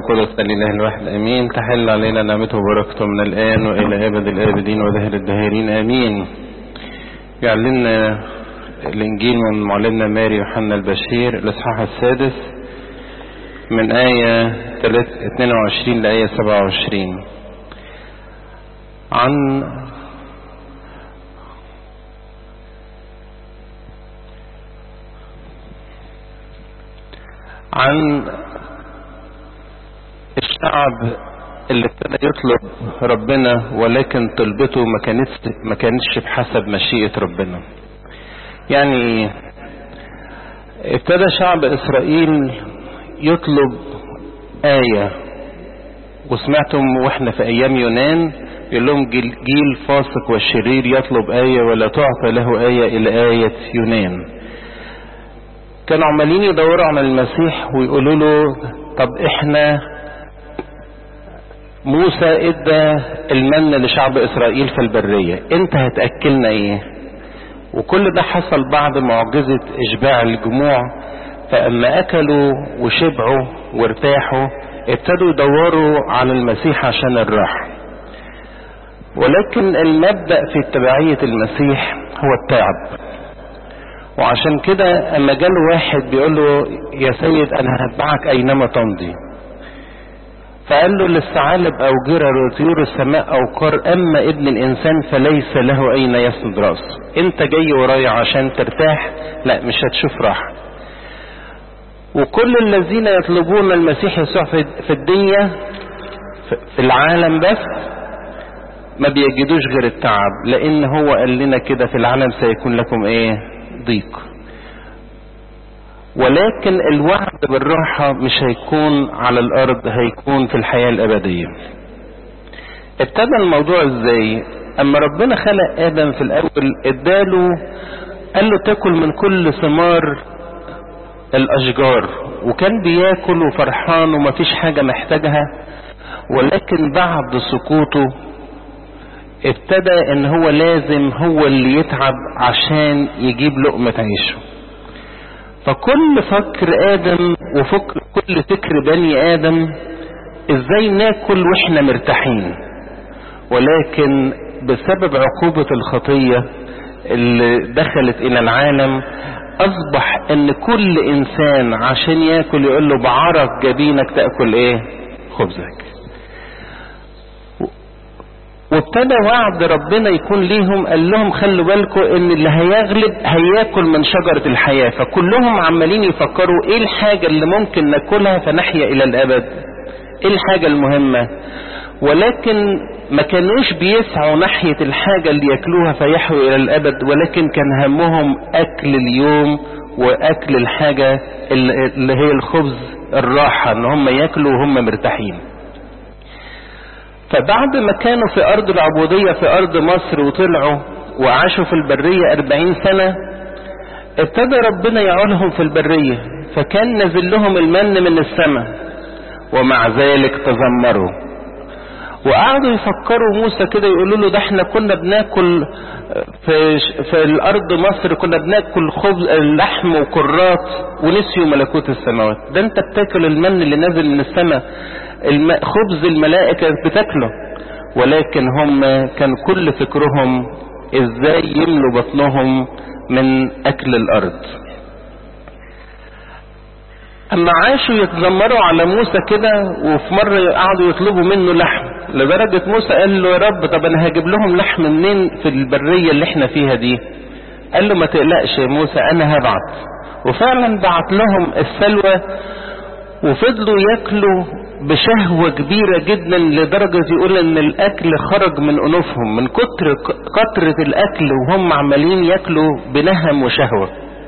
القدس الإله الواحد أمين تحل علينا نعمته وبركته من الآن وإلى أبد الآبدين وذهر الداهرين آمين جعل لنا الإنجيل من معلمنا ماري يوحنا البشير الإصحاح السادس من آية 22 لآية 27 عن عن الشعب اللي ابتدى يطلب ربنا ولكن طلبته ما كانتش ما كانتش بحسب مشيئة ربنا. يعني ابتدى شعب اسرائيل يطلب آية وسمعتم واحنا في ايام يونان يقول لهم جيل, جيل فاسق والشرير يطلب آية ولا تعطى له آية إلى آية يونان. كانوا عمالين يدوروا على المسيح ويقولوا له طب احنا موسى ادى المن لشعب اسرائيل في البرية انت هتأكلنا ايه وكل ده حصل بعد معجزة اشباع الجموع فاما اكلوا وشبعوا وارتاحوا ابتدوا يدوروا على المسيح عشان الراحة ولكن المبدأ في تبعية المسيح هو التعب وعشان كده اما جاله واحد بيقول له يا سيد انا هتبعك اينما تمضي فقال له للثعالب او جرر وطيور السماء او قار اما ابن الانسان فليس له اين يسند راسه انت جاي ورايا عشان ترتاح لا مش هتشوف راحه وكل الذين يطلبون المسيح يسوع في الدنيا في العالم بس ما بيجدوش غير التعب لان هو قال لنا كده في العالم سيكون لكم ايه ضيق ولكن الوعد بالراحة مش هيكون على الأرض هيكون في الحياة الأبدية ابتدى الموضوع ازاي أما ربنا خلق آدم في الأول اداله قال له تاكل من كل ثمار الأشجار وكان بياكل وفرحان ومفيش حاجة محتاجها ولكن بعد سقوطه ابتدى ان هو لازم هو اللي يتعب عشان يجيب لقمة عيشه فكل فكر ادم وفكر كل فكر بني ادم ازاي ناكل واحنا مرتاحين ولكن بسبب عقوبة الخطية اللي دخلت الى العالم اصبح ان كل انسان عشان ياكل يقول له بعرق جبينك تاكل ايه خبزك وابتدى وعد ربنا يكون ليهم قال لهم خلوا بالكم ان اللي هيغلب هياكل من شجرة الحياة فكلهم عمالين يفكروا ايه الحاجة اللي ممكن ناكلها فنحيا الى الابد ايه الحاجة المهمة ولكن ما كانوش بيسعوا ناحية الحاجة اللي ياكلوها فيحيوا الى الابد ولكن كان همهم اكل اليوم واكل الحاجة اللي هي الخبز الراحة ان هم ياكلوا وهم مرتاحين فبعد ما كانوا في أرض العبودية في أرض مصر وطلعوا وعاشوا في البرية أربعين سنة ابتدى ربنا يعولهم في البرية فكان نزل لهم المن من السماء ومع ذلك تذمروا وقعدوا يفكروا موسى كده يقولوا له ده احنا كنا بناكل في في الارض مصر كنا بناكل خبز لحم وكرات ونسيوا ملكوت السماوات ده انت بتاكل المن اللي نازل من السماء الم... خبز الملائكة بتاكله ولكن هم كان كل فكرهم ازاي يملوا بطنهم من اكل الارض اما عاشوا يتذمروا على موسى كده وفي مرة قعدوا يطلبوا منه لحم لدرجة موسى قال له يا رب طب انا هجيب لهم لحم منين في البرية اللي احنا فيها دي قال له ما تقلقش يا موسى انا هبعت وفعلا بعت لهم السلوى وفضلوا ياكلوا بشهوة كبيرة جدا لدرجة يقول ان الاكل خرج من انوفهم من كتر كترة الاكل وهم عمالين ياكلوا بنهم وشهوة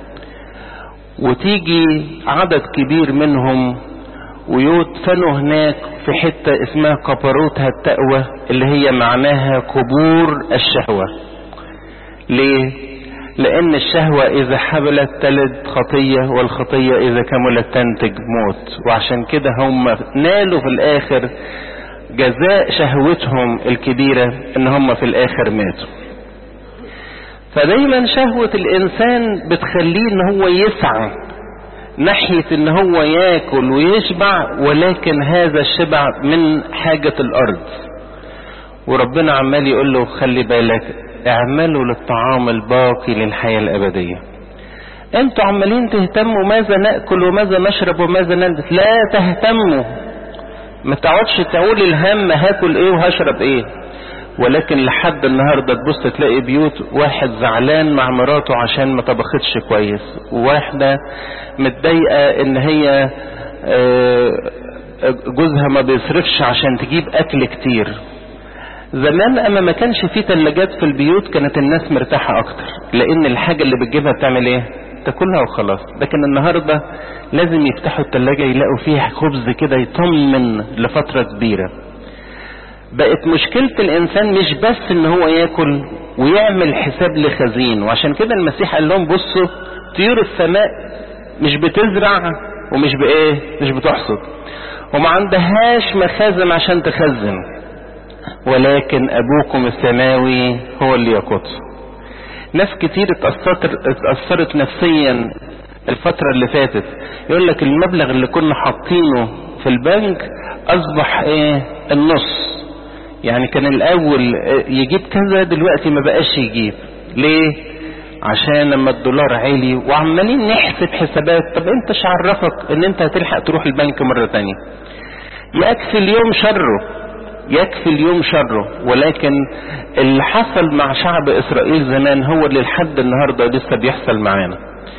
وتيجي عدد كبير منهم ويدفنوا هناك في حتة اسمها قبروتها التقوى اللي هي معناها قبور الشهوة ليه لان الشهوة اذا حبلت تلد خطية والخطية اذا كملت تنتج موت وعشان كده هم نالوا في الاخر جزاء شهوتهم الكبيرة ان هم في الاخر ماتوا فدايما شهوة الانسان بتخليه ان هو يسعى ناحية ان هو ياكل ويشبع ولكن هذا الشبع من حاجة الارض وربنا عمال يقول له خلي بالك اعملوا للطعام الباقي للحياة الابدية انتوا عمالين تهتموا ماذا ناكل وماذا نشرب وماذا نلبس لا تهتموا ما تقعدش تقول الهم هاكل ايه وهشرب ايه ولكن لحد النهاردة تبص تلاقي بيوت واحد زعلان مع مراته عشان ما طبختش كويس وواحدة متضايقة ان هي جوزها ما بيصرفش عشان تجيب اكل كتير زمان اما ما كانش في تلاجات في البيوت كانت الناس مرتاحة اكتر لان الحاجة اللي بتجيبها بتعمل ايه تاكلها وخلاص لكن النهاردة لازم يفتحوا التلاجة يلاقوا فيها خبز كده يطمن لفترة كبيرة بقت مشكلة الانسان مش بس ان هو ياكل ويعمل حساب لخزين وعشان كده المسيح قال لهم بصوا طيور السماء مش بتزرع ومش بايه مش بتحصد وما عندهاش مخازن عشان تخزن ولكن ابوكم السماوي هو اللي يقود ناس كتير اتأثرت, اتأثرت نفسيا الفترة اللي فاتت يقول لك المبلغ اللي كنا حاطينه في البنك اصبح ايه النص يعني كان الاول يجيب كذا دلوقتي ما بقاش يجيب ليه عشان لما الدولار عالي وعمالين نحسب حسابات طب انت عرفك ان انت هتلحق تروح البنك مرة تانية يكفي اليوم شره يكفي اليوم شره ولكن اللي حصل مع شعب اسرائيل زمان هو اللي لحد النهاردة لسه بيحصل معانا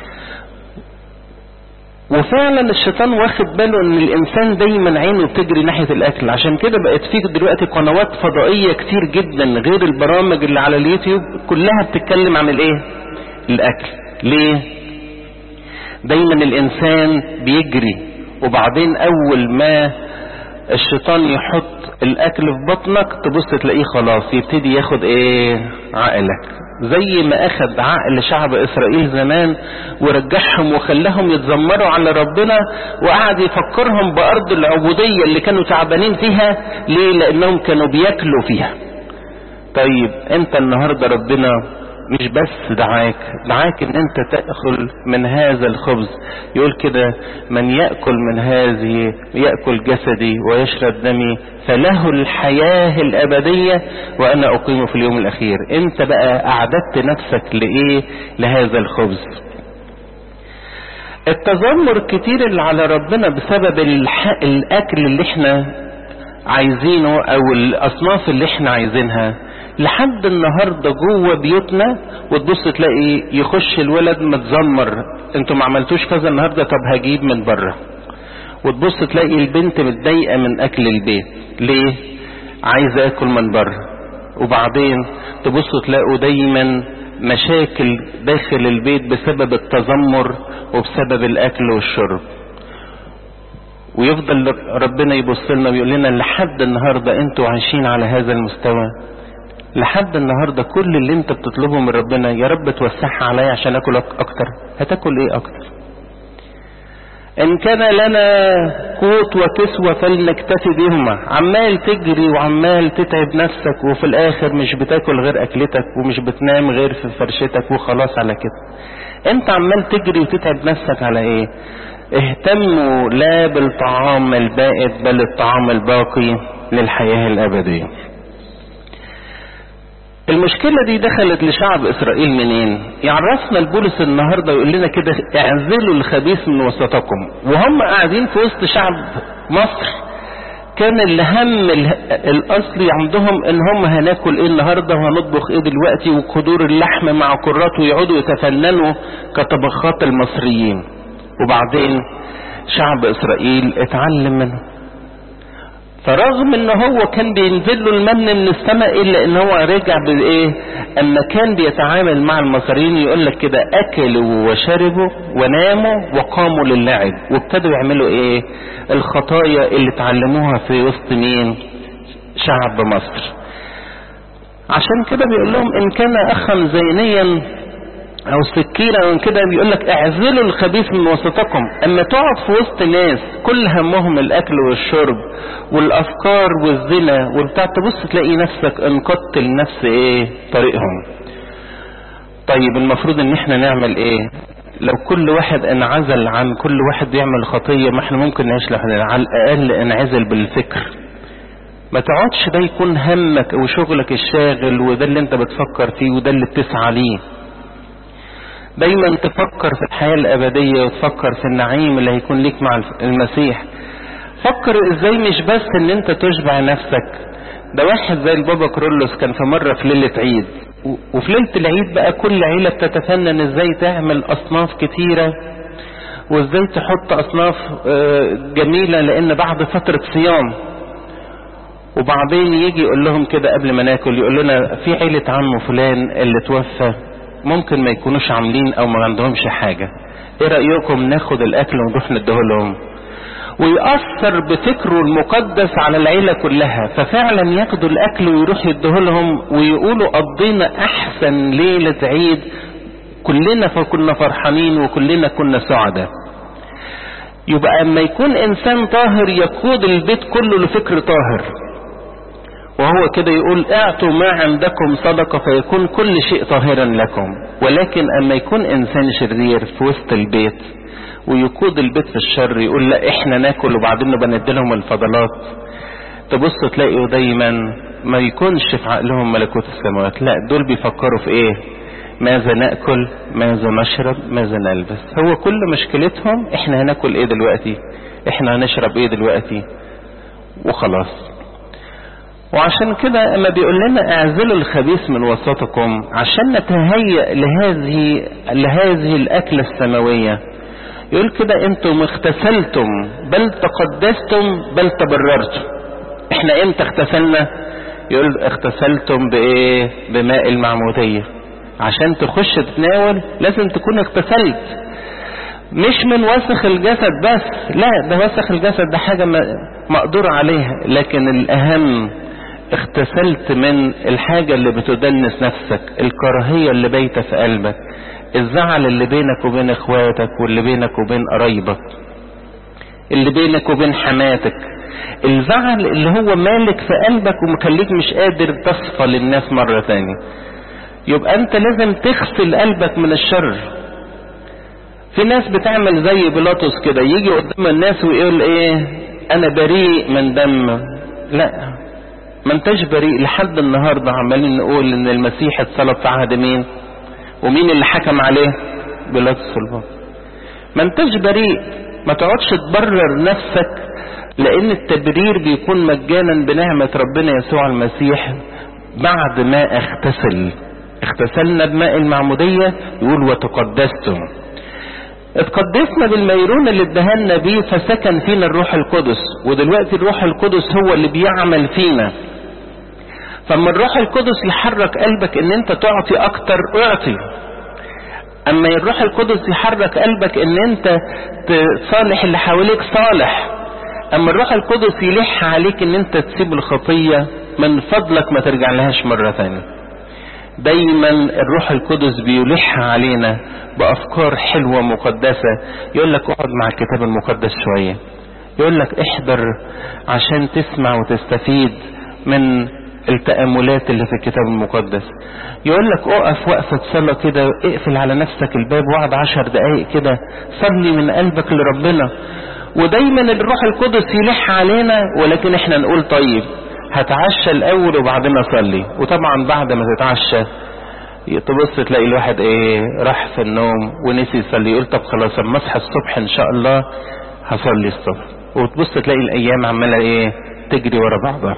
وفعلا الشيطان واخد باله ان الانسان دايما عينه بتجري ناحية الاكل عشان كده بقت فيه دلوقتي قنوات فضائية كتير جدا غير البرامج اللي على اليوتيوب كلها بتتكلم عن الايه الاكل ليه دايما الانسان بيجري وبعدين اول ما الشيطان يحط الاكل في بطنك تبص تلاقيه خلاص يبتدي ياخد ايه عقلك زي ما اخد عقل شعب اسرائيل زمان ورجعهم وخلاهم يتذمروا على ربنا وقعد يفكرهم بارض العبودية اللي كانوا تعبانين فيها ليه لانهم كانوا بياكلوا فيها طيب انت النهاردة ربنا مش بس دعاك دعاك ان انت تأكل من هذا الخبز يقول كده من يأكل من هذه يأكل جسدي ويشرب دمي فله الحياة الأبدية وأنا أقيم في اليوم الأخير أنت بقى أعددت نفسك لإيه لهذا الخبز التذمر كتير اللي على ربنا بسبب الأكل اللي احنا عايزينه أو الأصناف اللي احنا عايزينها لحد النهاردة جوه بيوتنا وتبص تلاقي يخش الولد متذمر انتوا ما عملتوش كذا النهاردة طب هجيب من بره وتبص تلاقي البنت متضايقة من اكل البيت ليه عايزة اكل من بره وبعدين تبص تلاقوا دايما مشاكل داخل البيت بسبب التذمر وبسبب الاكل والشرب ويفضل ربنا يبص لنا ويقول لنا لحد النهارده انتوا عايشين على هذا المستوى لحد النهارده كل اللي انت بتطلبه من ربنا يا رب توسعها عليا عشان اكل اكتر هتاكل ايه اكتر ان كان لنا قوت وكسوة فلنكتفي بهما عمال تجري وعمال تتعب نفسك وفي الاخر مش بتاكل غير اكلتك ومش بتنام غير في فرشتك وخلاص على كده انت عمال تجري وتتعب نفسك على ايه اهتموا لا بالطعام البائد بل الطعام الباقي للحياة الابدية المشكلة دي دخلت لشعب اسرائيل منين يعرفنا البولس النهاردة ويقول لنا كده اعزلوا الخبيث من وسطكم وهم قاعدين في وسط شعب مصر كان الهم الاصلي عندهم ان هم هناكل ايه النهاردة وهنطبخ ايه دلوقتي وقدور اللحم مع كرات ويقعدوا يتفننوا كطبخات المصريين وبعدين شعب اسرائيل اتعلم منهم فرغم ان هو كان بينزل له المن من السماء الا ان هو رجع بايه اما كان بيتعامل مع المصريين يقول لك كده اكلوا وشربوا وناموا وقاموا للعب وابتدوا يعملوا ايه الخطايا اللي اتعلموها في وسط مين شعب مصر عشان كده بيقول لهم ان كان اخا زينيا او سكينة من كده بيقول لك اعزلوا الخبيث من وسطكم اما تقعد في وسط ناس كل همهم الاكل والشرب والافكار والزنا والبتاع تبص تلاقي نفسك انقضت لنفس ايه طريقهم طيب المفروض ان احنا نعمل ايه لو كل واحد انعزل عن كل واحد بيعمل خطية ما احنا ممكن نعيش لوحدنا على الأقل انعزل بالفكر ما تقعدش ده يكون همك وشغلك الشاغل وده اللي انت بتفكر فيه وده اللي بتسعى ليه دايما تفكر في الحياة الأبدية وتفكر في النعيم اللي هيكون ليك مع المسيح فكر ازاي مش بس ان انت تشبع نفسك ده واحد زي البابا كرولوس كان في مرة في ليلة عيد وفي ليلة العيد بقى كل عيلة بتتفنن ازاي تعمل اصناف كتيرة وازاي تحط اصناف جميلة لان بعد فترة صيام وبعدين يجي يقول لهم كده قبل ما ناكل يقول لنا في عيلة عمه فلان اللي توفى ممكن ما يكونوش عاملين او ما عندهمش حاجة ايه رأيكم ناخد الاكل ونروح نديه لهم ويأثر بفكره المقدس على العيلة كلها ففعلا ياخدوا الاكل ويروح يديه لهم ويقولوا قضينا احسن ليلة عيد كلنا فكنا فرحانين وكلنا كنا سعداء يبقى اما يكون انسان طاهر يقود البيت كله لفكر طاهر وهو كده يقول اعطوا ما عندكم صدقة فيكون كل شيء طاهرا لكم ولكن اما يكون انسان شرير في وسط البيت ويقود البيت في الشر يقول لا احنا ناكل وبعدين نبقى نديلهم الفضلات تبص تلاقوا دايما ما يكونش في عقلهم ملكوت السماوات لا دول بيفكروا في ايه ماذا ناكل ماذا نشرب ماذا نلبس هو كل مشكلتهم احنا هناكل ايه دلوقتي احنا هنشرب ايه دلوقتي وخلاص وعشان كده اما بيقول لنا اعزلوا الخبيث من وسطكم عشان نتهيأ لهذه لهذه الاكلة السماوية يقول كده انتم اغتسلتم بل تقدستم بل تبررتم احنا امتى اغتسلنا يقول اغتسلتم بايه بماء المعمودية عشان تخش تتناول لازم تكون اغتسلت مش من وسخ الجسد بس لا ده وسخ الجسد ده حاجة مقدور عليها لكن الاهم اغتسلت من الحاجة اللي بتدنس نفسك الكراهية اللي بايته في قلبك الزعل اللي بينك وبين اخواتك واللي بينك وبين قرايبك اللي بينك وبين حماتك الزعل اللي هو مالك في قلبك ومخليك مش قادر تصفى للناس مرة تانية يبقى انت لازم تغسل قلبك من الشر في ناس بتعمل زي بيلاطس كده يجي قدام الناس ويقول ايه انا بريء من دم لا ما انتش بريء لحد النهارده عمالين نقول ان المسيح اتصلب في عهد مين ومين اللي حكم عليه بيلاطس البابا ما انتش بريء ما تقعدش تبرر نفسك لان التبرير بيكون مجانا بنعمة ربنا يسوع المسيح بعد ما اغتسل اغتسلنا بماء المعمودية يقول وتقدستم اتقدسنا بالميرون اللي ادهنا بيه فسكن فينا الروح القدس ودلوقتي الروح القدس هو اللي بيعمل فينا فاما الروح القدس يحرك قلبك ان انت تعطي اكتر اعطي اما الروح القدس يحرك قلبك ان انت تصالح اللي حواليك صالح اما الروح القدس يلح عليك ان انت تسيب الخطية من فضلك ما ترجع لهاش مرة ثانية دايما الروح القدس بيلح علينا بافكار حلوة مقدسة يقول لك اقعد مع الكتاب المقدس شوية يقول لك احضر عشان تسمع وتستفيد من التأملات اللي في الكتاب المقدس يقول لك اقف وقفة صلاة كده اقفل على نفسك الباب واقعد عشر دقايق كده صلي من قلبك لربنا ودايما الروح القدس يلح علينا ولكن احنا نقول طيب هتعشى الاول وبعدين اصلي وطبعا بعد ما تتعشى تبص تلاقي الواحد ايه راح في النوم ونسي يصلي يقول طب خلاص اما اصحى الصبح ان شاء الله هصلي الصبح وتبص تلاقي الايام عماله ايه تجري ورا بعضها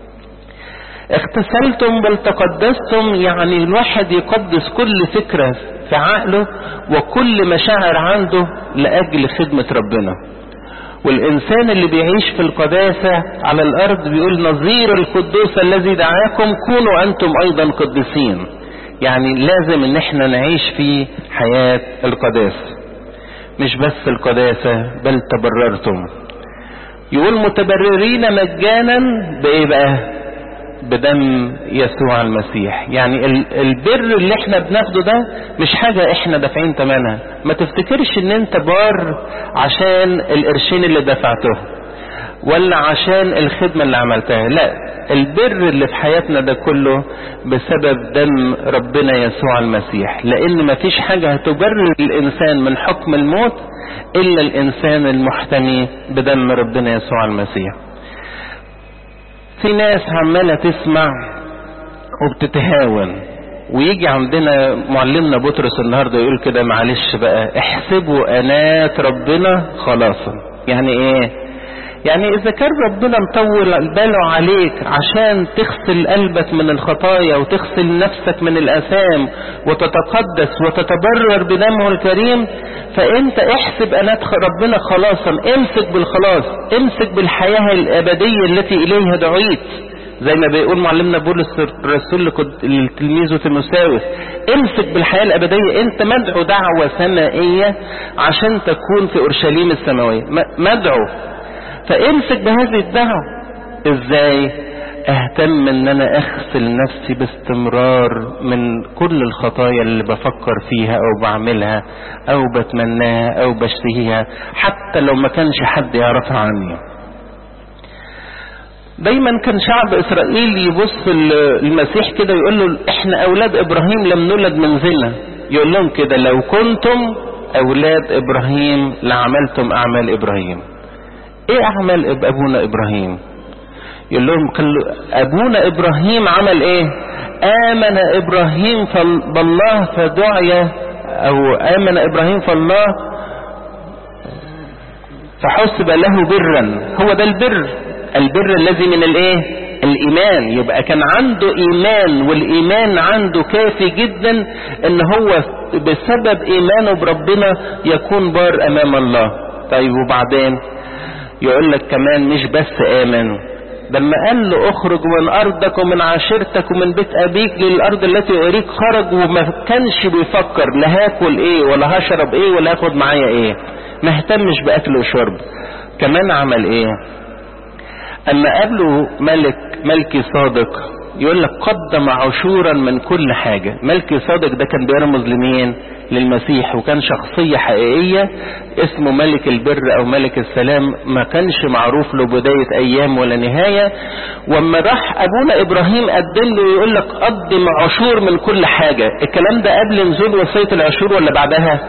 اغتسلتم بل تقدستم يعني الواحد يقدس كل فكرة في عقله وكل مشاعر عنده لأجل خدمة ربنا والإنسان اللي بيعيش في القداسة على الأرض بيقول نظير القدوس الذي دعاكم كونوا أنتم أيضا قديسين يعني لازم ان احنا نعيش في حياة القداسة مش بس القداسة بل تبررتم يقول متبررين مجانا بايه بقى بدم يسوع المسيح يعني البر اللي احنا بناخده ده مش حاجة احنا دافعين ثمنها ما تفتكرش ان انت بار عشان القرشين اللي دفعته ولا عشان الخدمة اللي عملتها لا البر اللي في حياتنا ده كله بسبب دم ربنا يسوع المسيح لان مفيش حاجة هتبرر الانسان من حكم الموت الا الانسان المحتمي بدم ربنا يسوع المسيح في ناس عمالة تسمع وبتتهاون ويجي عندنا معلمنا بطرس النهارده يقول كده معلش بقى احسبوا انات ربنا خلاصا يعني ايه يعني اذا كان ربنا مطول باله عليك عشان تغسل قلبك من الخطايا وتغسل نفسك من الاثام وتتقدس وتتبرر بدمه الكريم فانت احسب انات خ- ربنا خلاصا امسك بالخلاص امسك بالحياة الابدية التي اليها دعيت زي ما بيقول معلمنا بولس الرسول لكد- لتلميذه تيموساوس امسك بالحياة الأبدية انت مدعو دعوة سمائية عشان تكون في أورشليم السماوية م- مدعو فامسك بهذه الدعوة ازاي اهتم ان انا اغسل نفسي باستمرار من كل الخطايا اللي بفكر فيها او بعملها او بتمناها او بشتهيها حتى لو ما كانش حد يعرفها عني دايما كان شعب اسرائيل يبص ل- المسيح كده ويقول له احنا اولاد ابراهيم لم نولد من زنا يقول لهم كده لو كنتم اولاد ابراهيم لعملتم اعمال ابراهيم ايه اعمال أب- ابونا ابراهيم يقول لهم قال- ابونا ابراهيم عمل ايه امن ابراهيم فال- بالله فدعي او امن ابراهيم فالله فحسب له برا هو ده البر البر الذي من الايه الايمان يبقى كان عنده ايمان والايمان عنده كافي جدا ان هو بسبب ايمانه بربنا يكون بار امام الله طيب وبعدين يقول لك كمان مش بس امن لما قال له اخرج من ارضك ومن عشيرتك ومن بيت ابيك للارض التي اريك خرج وما كانش بيفكر لا هاكل ايه ولا هشرب ايه ولا هاخد معايا ايه ما اهتمش باكل وشرب كمان عمل ايه اما قابله ملك ملكي صادق يقول لك قدم عشورا من كل حاجة ملكي صادق ده كان بيرمز لمين للمسيح وكان شخصية حقيقية اسمه ملك البر او ملك السلام ما كانش معروف له بداية ايام ولا نهاية واما راح ابونا ابراهيم قدم له يقول لك قدم عشور من كل حاجة الكلام ده قبل نزول وصية العشور ولا بعدها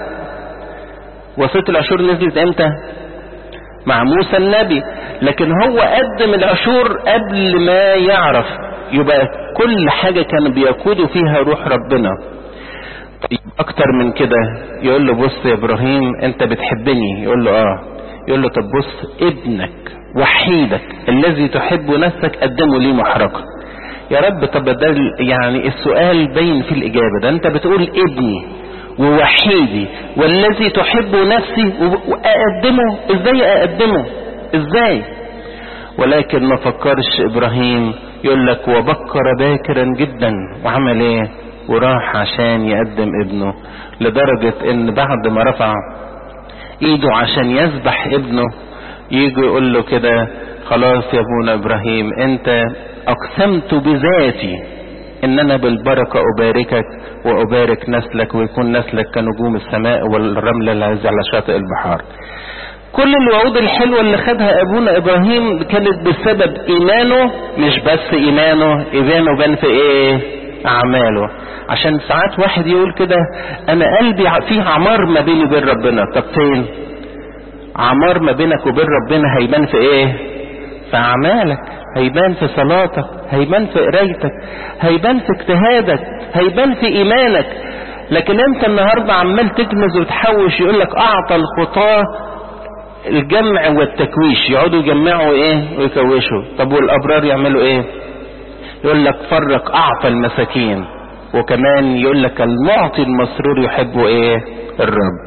وصية العشور نزلت امتى مع موسى النبي لكن هو قدم العشور قبل ما يعرف يبقى كل حاجة كان بيقودوا فيها روح ربنا طيب اكتر من كده يقول له بص يا ابراهيم انت بتحبني يقول له اه يقول له طب بص ابنك وحيدك الذي تحب نفسك قدمه لي محرقة يا رب طب ده يعني السؤال باين في الاجابة ده انت بتقول ابني ووحيدي والذي تحب نفسي واقدمه ازاي اقدمه ازاي ولكن ما فكرش ابراهيم يقول لك وبكر باكرا جدا وعمل ايه وراح عشان يقدم ابنه لدرجة ان بعد ما رفع ايده عشان يذبح ابنه يجي يقول له كده خلاص يا ابونا ابراهيم انت اقسمت بذاتي ان انا بالبركة اباركك وابارك نسلك ويكون نسلك كنجوم السماء والرملة اللي على شاطئ البحار كل الوعود الحلوة اللي خدها ابونا ابراهيم كانت بسبب ايمانه مش بس ايمانه ايمانه بان في ايه اعماله عشان ساعات واحد يقول كده انا قلبي فيه عمار ما بيني وبين ربنا طب فين عمار ما بينك وبين ربنا هيبان في ايه في اعمالك هيبان في صلاتك هيبان في قرايتك هيبان في اجتهادك هيبان في ايمانك لكن انت النهارده عمال تكنز وتحوش يقول لك اعطى الخطاه الجمع والتكويش يقعدوا يجمعوا ايه ويكوشوا طب والابرار يعملوا ايه يقول لك فرق اعطى المساكين وكمان يقول لك المعطي المسرور يحب ايه الرب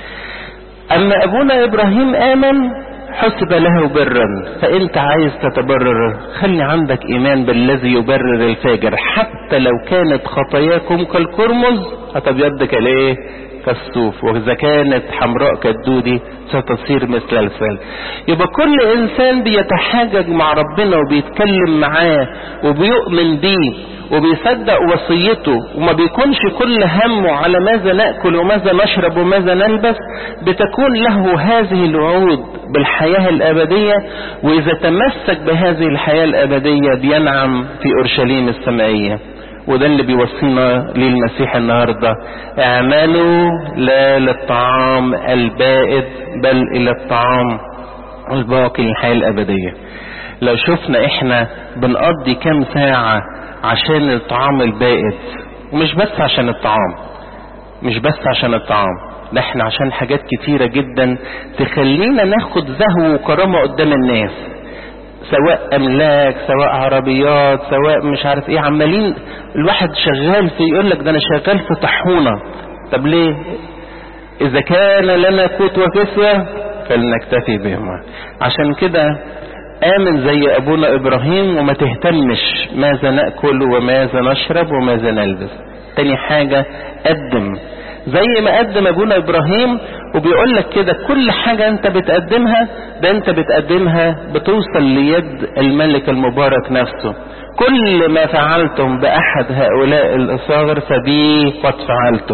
اما ابونا ابراهيم امن حسب له برا فانت عايز تتبرر خلي عندك ايمان بالذي يبرر الفاجر حتى لو كانت خطاياكم كالكرمز هتبيض كالايه كالصوف واذا كانت حمراء كالدودي ستصير مثل الفل يبقى كل انسان بيتحاجج مع ربنا وبيتكلم معاه وبيؤمن بيه وبيصدق وصيته وما بيكونش كل همه على ماذا ناكل وماذا نشرب وماذا نلبس بتكون له هذه الوعود بالحياه الابديه واذا تمسك بهذه الحياه الابديه بينعم في اورشليم السمائيه وده اللي بيوصينا ليه المسيح النهارده اعملوا لا للطعام البائد بل الى الطعام الباقي للحياه الابديه لو شفنا احنا بنقضي كام ساعه عشان الطعام البائد ومش بس عشان الطعام مش بس عشان الطعام ده احنا عشان حاجات كتيره جدا تخلينا ناخد زهو وكرامه قدام الناس سواء املاك سواء عربيات سواء مش عارف ايه عمالين الواحد شغال في يقول لك ده انا شغال في طحونه طب ليه اذا كان لنا قوت وكسوه فلنكتفي بهما عشان كده آمن زي أبونا إبراهيم وما تهتمش ماذا نأكل وماذا نشرب وماذا نلبس تاني حاجة قدم زي ما قدم أبونا إبراهيم وبيقول لك كده كل حاجة أنت بتقدمها ده أنت بتقدمها بتوصل ليد الملك المبارك نفسه كل ما فعلتم بأحد هؤلاء الأصاغر فبي قد فعلتم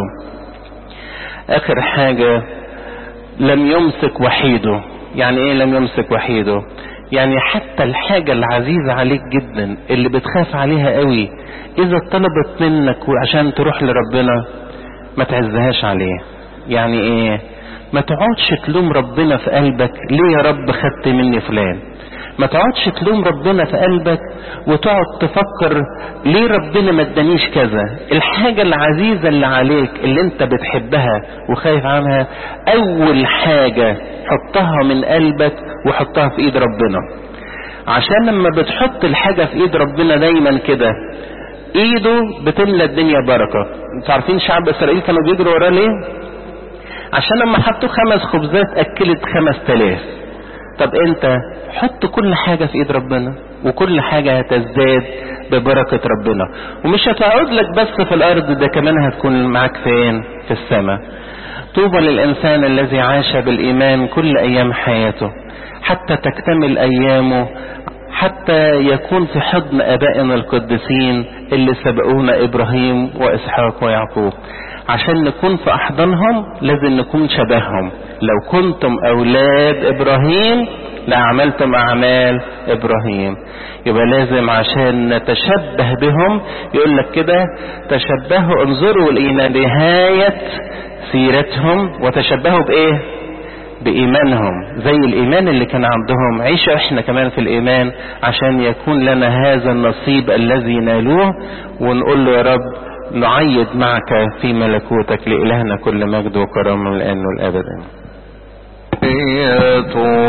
آخر حاجة لم يمسك وحيده يعني إيه لم يمسك وحيده يعني حتى الحاجة العزيزة عليك جدا اللي بتخاف عليها قوي اذا طلبت منك عشان تروح لربنا ما تعزهاش عليه يعني ايه ما تقعدش تلوم ربنا في قلبك ليه يا رب خدت مني فلان ما تقعدش تلوم ربنا في قلبك وتقعد تفكر ليه ربنا ما ادانيش كذا الحاجة العزيزة اللي عليك اللي انت بتحبها وخايف عنها اول حاجة حطها من قلبك وحطها في ايد ربنا عشان لما بتحط الحاجة في ايد ربنا دايما كده ايده بتملى الدنيا بركة انتوا عارفين شعب اسرائيل كانوا بيجروا وراه ليه عشان لما حطوا خمس خبزات اكلت خمس تلاف طب انت حط كل حاجة في ايد ربنا وكل حاجة هتزداد ببركة ربنا ومش هتقعد لك بس في الارض ده كمان هتكون معاك فين في السماء طوبى للانسان الذي عاش بالايمان كل ايام حياته حتى تكتمل ايامه حتى يكون في حضن ابائنا القديسين اللي سبقونا ابراهيم واسحاق ويعقوب عشان نكون في احضانهم لازم نكون شبههم لو كنتم اولاد ابراهيم لعملتم اعمال ابراهيم يبقى لازم عشان نتشبه بهم يقول لك كده تشبهوا انظروا الى نهايه سيرتهم وتشبهوا بايه بإيمانهم زي الإيمان اللي كان عندهم عيشوا إحنا كمان في الإيمان عشان يكون لنا هذا النصيب الذي نالوه ونقول له يا رب نعيد معك في ملكوتك لإلهنا كل مجد وكرامة من الآن والأبد